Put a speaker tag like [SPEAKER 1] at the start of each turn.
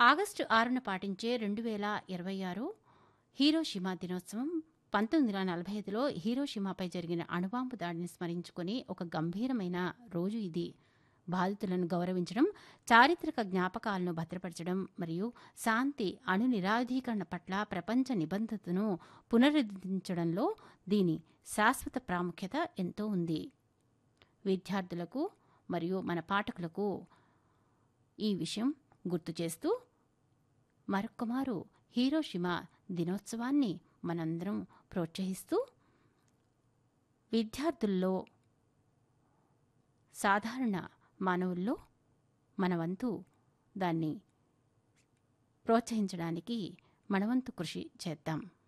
[SPEAKER 1] August ఆరున పాటించే రెండు వేల ఇరవై ఆరు హీరోషిమా దినోత్సవం పంతొమ్మిది వందల నలభై ఐదులో హీరోషిమాపై జరిగిన అణుబాంబు దాడిని స్మరించుకుని ఒక గంభీరమైన రోజు ఇది బాధితులను గౌరవించడం చారిత్రక జ్ఞాపకాలను భద్రపరచడం మరియు శాంతి అణు నిరాధీకరణ పట్ల ప్రపంచ నిబంధతను పునరుద్ధరించడంలో దీని శాశ్వత ప్రాముఖ్యత ఎంతో ఉంది విద్యార్థులకు మరియు మన పాఠకులకు ఈ విషయం గుర్తు చేస్తూ మరొక్కమారు హీరోషిమా దినోత్సవాన్ని మనందరం ప్రోత్సహిస్తూ విద్యార్థుల్లో సాధారణ మానవుల్లో మన వంతు దాన్ని ప్రోత్సహించడానికి మనవంతు కృషి చేద్దాం